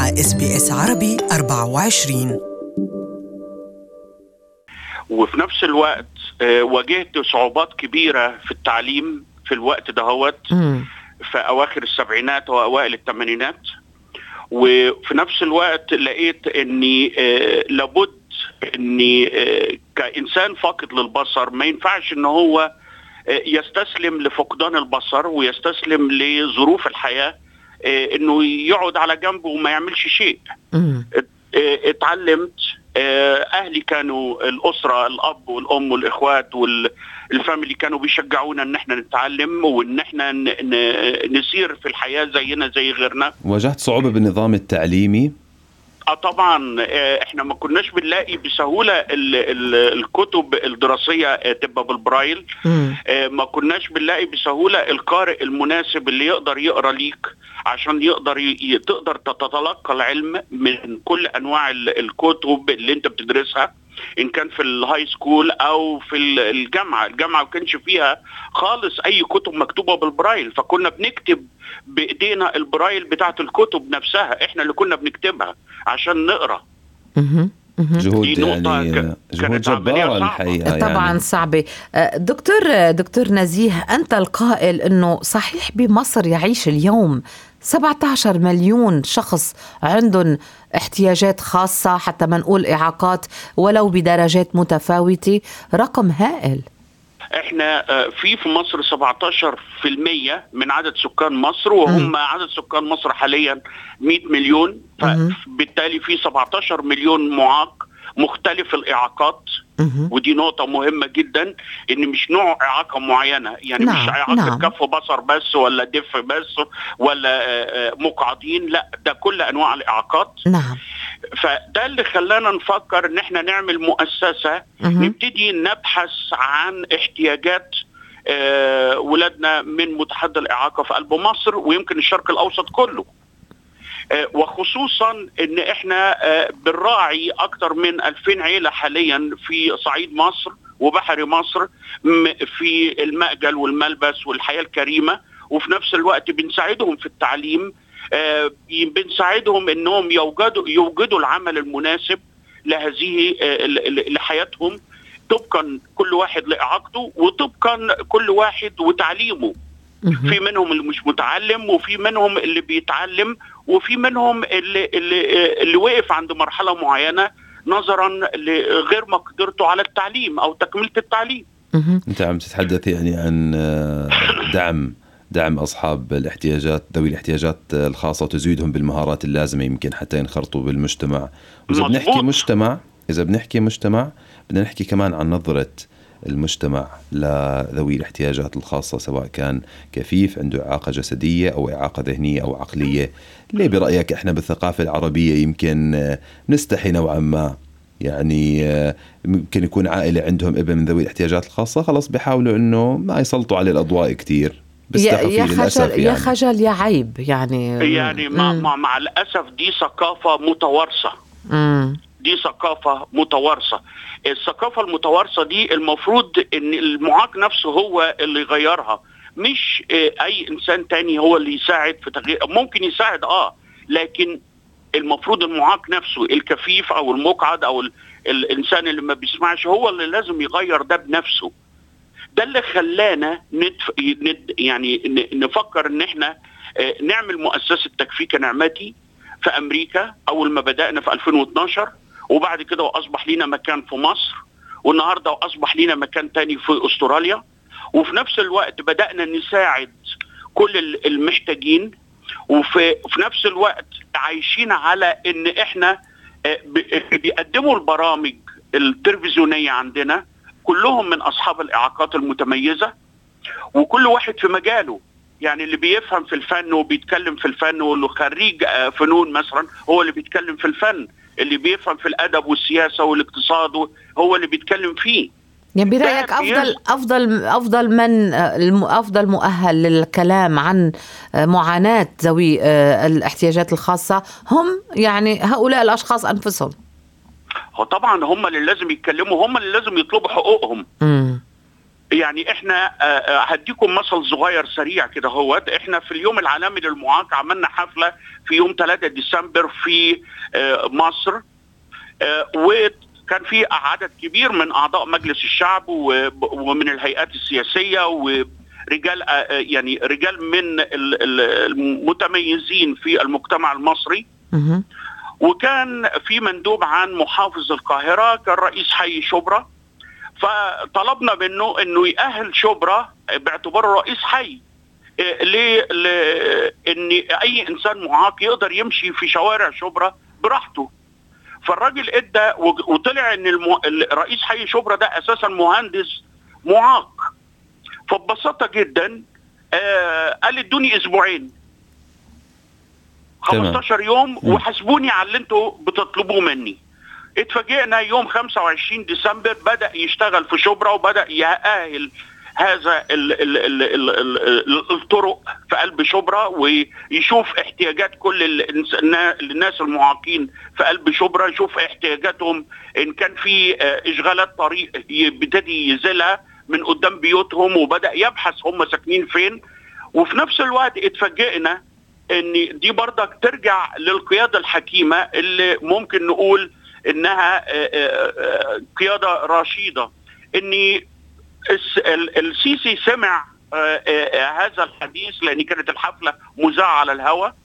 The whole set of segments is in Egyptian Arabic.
مع اس بي اس عربي 24 وفي نفس الوقت آه، واجهت صعوبات كبيره في التعليم في الوقت دهوت مم. في اواخر السبعينات واوائل الثمانينات وفي نفس الوقت لقيت اني آه، لابد اني آه، كانسان فاقد للبصر ما ينفعش ان هو آه، يستسلم لفقدان البصر ويستسلم لظروف الحياه آه، انه يقعد على جنبه وما يعملش شيء مم. ات- اه، اتعلمت اه، اهلي كانوا الاسره الاب والام والاخوات والفاميلي كانوا بيشجعونا ان احنا نتعلم وان احنا ن- ن- نسير في الحياه زينا زي غيرنا واجهت صعوبة بالنظام التعليمي اه طبعا اه، احنا ما كناش بنلاقي بسهوله ال- ال- الكتب الدراسيه اه، تبقى بالبرايل مم. آه، ما كناش بنلاقي بسهوله القارئ المناسب اللي يقدر يقرا ليك عشان يقدر ي... ي- تقدر تتلقى العلم من كل انواع ال- الكتب اللي انت بتدرسها ان كان في الهاي سكول او في ال- الجامعه، الجامعه ما كانش فيها خالص اي كتب مكتوبه بالبرايل فكنا بنكتب بايدينا البرايل بتاعت الكتب نفسها احنا اللي كنا بنكتبها عشان نقرا مهم. مهم. جهود دي نقطة يعني ك- جهود كانت عملية جبارة صعبة. الحقيقة طبعا يعني. صعبة آه، دكتور آه، دكتور نزيه أنت القائل أنه صحيح بمصر يعيش اليوم 17 مليون شخص عندهم احتياجات خاصة حتى ما نقول إعاقات ولو بدرجات متفاوتة رقم هائل احنا آه، في في مصر 17% من عدد سكان مصر وهم عدد سكان مصر حاليا 100 مليون مهم. فبالتالي في 17 مليون معاق مختلف الاعاقات مهم. ودي نقطة مهمة جدا ان مش نوع اعاقة معينة يعني نعم، مش اعاقة نعم. كف بصر بس ولا دف بس ولا آه، آه، مقعدين لا ده كل انواع الاعاقات نعم فده اللي خلانا نفكر ان احنا نعمل مؤسسه مهم. نبتدي نبحث عن احتياجات آه، ولادنا من متحدى الاعاقه في قلب مصر ويمكن الشرق الاوسط كله آه، وخصوصا ان احنا آه، بنراعي اكثر من 2000 عيله حاليا في صعيد مصر وبحر مصر م- في المأجل والملبس والحياه الكريمه وفي نفس الوقت بنساعدهم في التعليم آه، بنساعدهم انهم يوجدوا يوجدوا العمل المناسب لهذه آه، ل- ل- لحياتهم طبقا كل واحد لاعاقته وطبقا كل واحد وتعليمه مهم. في منهم اللي مش متعلم وفي منهم اللي بيتعلم وفي منهم اللي اللي اللي وقف عند مرحله معينه نظرا لغير مقدرته على التعليم او تكمله التعليم مهم. انت عم تتحدث يعني عن آه، دعم دعم اصحاب الاحتياجات ذوي الاحتياجات الخاصه وتزويدهم بالمهارات اللازمه يمكن حتى ينخرطوا بالمجتمع واذا مظبوط. بنحكي مجتمع اذا بنحكي مجتمع بدنا نحكي كمان عن نظره المجتمع لذوي الاحتياجات الخاصة سواء كان كفيف عنده إعاقة جسدية أو إعاقة ذهنية أو عقلية ليه برأيك إحنا بالثقافة العربية يمكن آه، نستحي نوعا ما يعني آه، ممكن يكون عائلة عندهم ابن من ذوي الاحتياجات الخاصة خلص بيحاولوا إنه ما يسلطوا عليه الأضواء كتير يا بيستحوا فيه يا للأسف خجل يا يعني خجل يا عيب يعني يعني مع, مم. مع, مع الاسف دي ثقافه متوارثه مم. دي ثقافة متوارثة الثقافة المتوارثة دي المفروض ان المعاق نفسه هو اللي يغيرها مش آه، اي انسان تاني هو اللي يساعد في تغيير ممكن يساعد اه لكن المفروض المعاق نفسه الكفيف او المقعد او ال- الانسان اللي ما بيسمعش هو اللي لازم يغير ده بنفسه ده اللي خلانا ندف... ند... يعني ن- نفكر ان احنا آه، نعمل مؤسسه تكفيك نعمتي في امريكا اول ما بدانا في 2012 وبعد كده واصبح لينا مكان في مصر والنهارده اصبح لينا مكان تاني في استراليا وفي نفس الوقت بدانا نساعد كل ال- المحتاجين وفي في نفس الوقت عايشين على ان احنا آه، ب- بيقدموا البرامج التلفزيونيه عندنا كلهم من اصحاب الاعاقات المتميزه وكل واحد في مجاله يعني اللي بيفهم في الفن وبيتكلم في الفن واللي خريج آه، فنون مثلا هو اللي بيتكلم في الفن اللي بيفهم في الادب والسياسه والاقتصاد هو اللي بيتكلم فيه يعني برايك ده افضل بيز- افضل افضل من الم- افضل مؤهل للكلام عن معاناه ذوي آه، الاحتياجات الخاصه هم يعني هؤلاء الاشخاص انفسهم هو طبعا هم اللي لازم يتكلموا هم اللي لازم يطلبوا حقوقهم امم يعني احنا آه، آه، هديكم مثل صغير سريع كده هو احنا في اليوم العالمي للمعاق عملنا حفله في يوم 3 ديسمبر في آه، مصر آه، وكان في عدد كبير من اعضاء مجلس الشعب و- ومن الهيئات السياسيه ورجال آه، آه، يعني رجال من ال- ال- المتميزين في المجتمع المصري مهم. وكان في مندوب عن محافظ القاهرة كان رئيس حي شبرا فطلبنا منه انه يأهل شبرا باعتباره رئيس حي إيه، ليه ل- ان اي انسان معاق يقدر يمشي في شوارع شبرا براحته فالراجل ادى وج- وطلع ان المو... ال- رئيس حي شبرا ده اساسا مهندس معاق فببساطه جدا آه قال ادوني اسبوعين تمام. 15 يوم مم. وحاسبوني على اللي انتوا بتطلبوه مني اتفاجئنا يوم 25 ديسمبر بدا يشتغل في شبرا وبدا يأهل هذا ال ال ال ال ال ال الطرق في قلب شبرا ويشوف احتياجات كل الإنس- النا- الناس المعاقين في قلب شبرا يشوف احتياجاتهم ان كان في آه، اشغالات طريق يبتدي يزيلها من قدام بيوتهم وبدا يبحث هم ساكنين فين وفي نفس الوقت اتفاجئنا ان دي برضك ترجع للقياده الحكيمه اللي ممكن نقول انها آه، آه، آه، قياده رشيده ان الس- ال- السيسي سمع آه، آه، آه، هذا الحديث لان كانت الحفله مذاعه على الهواء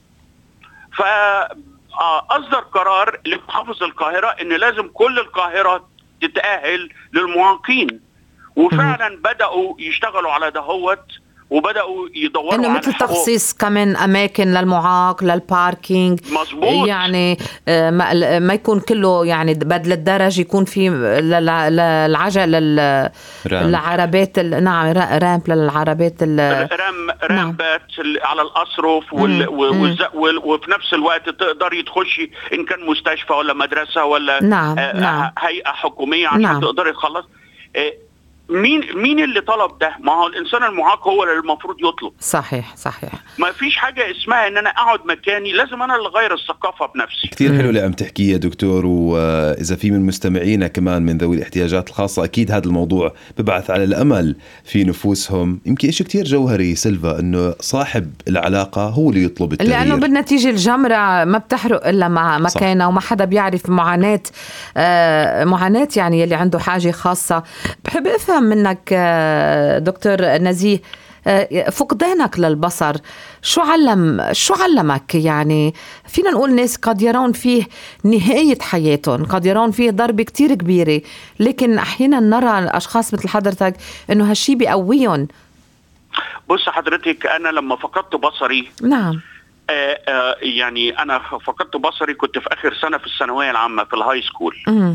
فاصدر قرار لمحافظ القاهره ان لازم كل القاهره تتاهل للمعاقين وفعلا بداوا يشتغلوا على دهوت وبداوا يدوروا انه على مثل حقوق. تخصيص كمان اماكن للمعاق للباركينج مظبوط يعني آه، ما, ما يكون كله يعني بدل الدرج يكون في للع- للعجل لل- رام. العربات ال- نعم را- رامب للعربات ال- رام رامبات ال- على الاصرف وال مم. و- مم. والز- وال- وفي نفس الوقت تقدري تخشي ان كان مستشفى ولا مدرسه ولا نعم، آه، نعم. هيئه حكوميه عشان نعم. تقدري تخلص آه، مين مين اللي طلب ده؟ ما هو الانسان المعاق هو اللي المفروض يطلب، صحيح صحيح ما فيش حاجه اسمها ان انا اقعد مكاني، لازم انا اللي اغير الثقافه بنفسي. كثير حلو اللي عم تحكيه يا دكتور واذا في من مستمعينا كمان من ذوي الاحتياجات الخاصه اكيد هذا الموضوع ببعث على الامل في نفوسهم يمكن شيء كثير جوهري سيلفا انه صاحب العلاقه هو اللي يطلب التغيير لانه بالنتيجه الجمره ما بتحرق الا مع مكانها وما حدا بيعرف معاناه آه، معاناه يعني يلي عنده حاجه خاصه بحب افهم منك آه، دكتور نزيه آه، فقدانك للبصر شو علم شو علمك يعني فينا نقول ناس قد يرون فيه نهاية حياتهم قد يرون فيه ضربة كتير كبيرة لكن أحيانا نرى أشخاص مثل حضرتك أنه هالشي بيقويهم بص حضرتك انا لما فقدت بصري نعم آه، آه، يعني انا فقدت بصري كنت في اخر سنه في الثانويه العامه في الهاي سكول مم.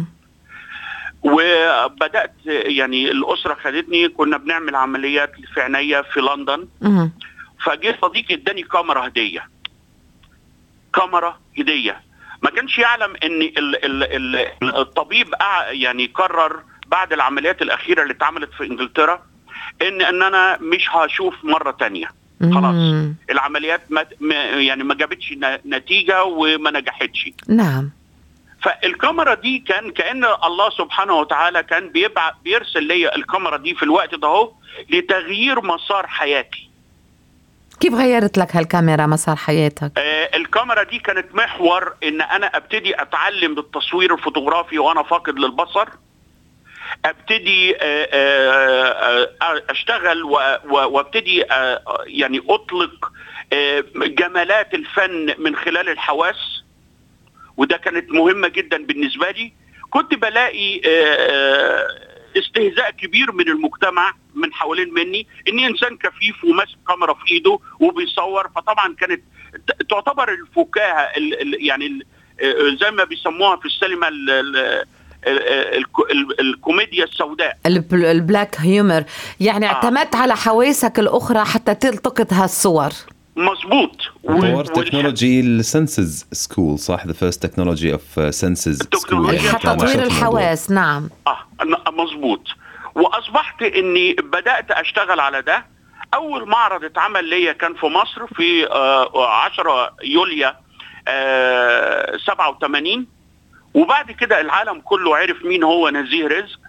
وبدات يعني الاسره خدتني كنا بنعمل عمليات في عينيا في لندن مم. فجه صديقي اداني كاميرا هديه كاميرا هديه ما كانش يعلم ان ال ال ال الطبيب قع- يعني قرر بعد العمليات الاخيره اللي اتعملت في انجلترا ان ان انا مش هشوف مره تانية خلاص مم. العمليات ما ما- يعني ما جابتش ن- نتيجه وما نجحتش نعم فالكاميرا دي كان كان الله سبحانه وتعالى كان بيبعت بيرسل لي الكاميرا دي في الوقت ده اهو لتغيير مسار حياتي كيف غيرت لك هالكاميرا مسار حياتك؟ آه الكاميرا دي كانت محور ان انا ابتدي اتعلم بالتصوير الفوتوغرافي وانا فاقد للبصر ابتدي آه آه آه اشتغل و- و- وابتدي آه يعني اطلق آه جمالات الفن من خلال الحواس وده كانت مهمة جدا بالنسبة لي كنت بلاقي آه، استهزاء كبير من المجتمع من حوالين مني اني انسان كفيف وماسك كاميرا في ايده وبيصور فطبعا كانت ت- تعتبر الفكاهه ال- ال- يعني ال- آه، زي ما بيسموها في السينما ال- ال- ال- الكو- ال- الكوميديا السوداء البل- البلاك هيومر يعني آه. اعتمدت على حواسك الأخرى حتى تلتقط هالصور مظبوط و- طورت والح- تكنولوجي السنسز سكول صح ذا فيرست تكنولوجي اوف سنسز سكول التكنولوجيا حتى تطوير الحواس نعم اه أنا- مظبوط واصبحت اني بدات اشتغل على ده اول معرض اتعمل ليا كان في مصر في آه 10 يوليو آه 87 وبعد كده العالم كله عرف مين هو نزيه رزق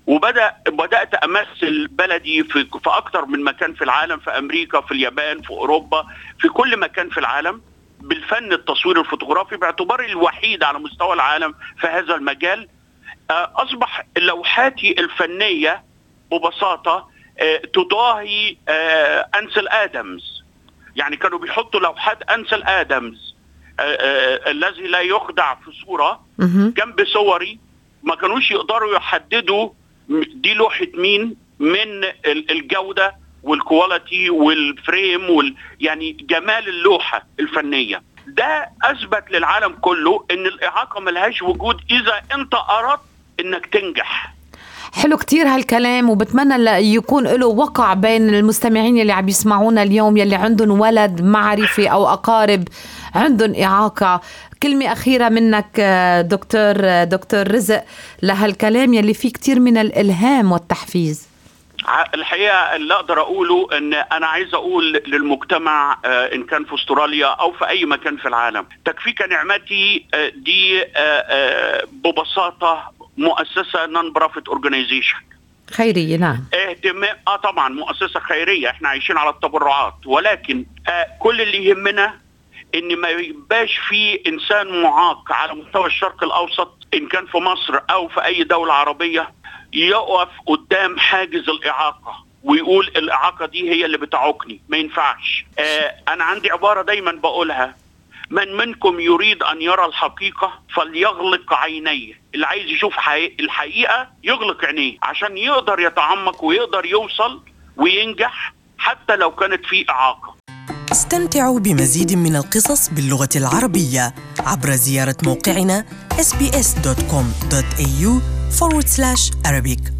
وبدا بدات امثل بلدي في في اكثر من مكان في العالم في امريكا في اليابان في اوروبا في كل مكان في العالم بالفن التصوير الفوتوغرافي باعتباري الوحيد على مستوى العالم في هذا المجال آه، اصبح لوحاتي الفنيه ببساطه آه، تضاهي آه، انسل ادمز يعني كانوا بيحطوا لوحات انسل ادمز الذي لا يخدع في صوره جنب صوري ما كانوش يقدروا يحددوا دي لوحه مين من الجوده والكواليتي والفريم وال يعني جمال اللوحه الفنيه ده اثبت للعالم كله ان الاعاقه ملهاش وجود اذا انت اردت انك تنجح حلو كتير هالكلام وبتمنى يكون له وقع بين المستمعين اللي عم يسمعونا اليوم يلي عندهم ولد معرفي او اقارب عندهم اعاقه كلمة أخيرة منك دكتور دكتور رزق لهالكلام يلي فيه كتير من الإلهام والتحفيز الحقيقه اللي اقدر اقوله ان انا عايز اقول للمجتمع آه، ان كان في استراليا او في اي مكان في العالم تكفيك نعمتي آه، دي آه، ببساطه مؤسسه نون بروفيت اورجانيزيشن خيريه نعم اهتمام اه طبعا مؤسسه خيريه احنا عايشين على التبرعات ولكن آه كل اللي يهمنا ان ما يبقاش في انسان معاق على مستوى الشرق الاوسط ان كان في مصر او في اي دوله عربيه يقف قدام حاجز الاعاقه ويقول الاعاقه دي هي اللي بتعوقني ما ينفعش آه انا عندي عباره دايما بقولها من منكم يريد ان يرى الحقيقه فليغلق عينيه اللي عايز يشوف الحقيقه يغلق عينيه عشان يقدر يتعمق ويقدر يوصل وينجح حتى لو كانت في اعاقه استمتعوا بمزيد من القصص باللغه العربيه عبر زياره موقعنا sbs.com.au forward slash Arabic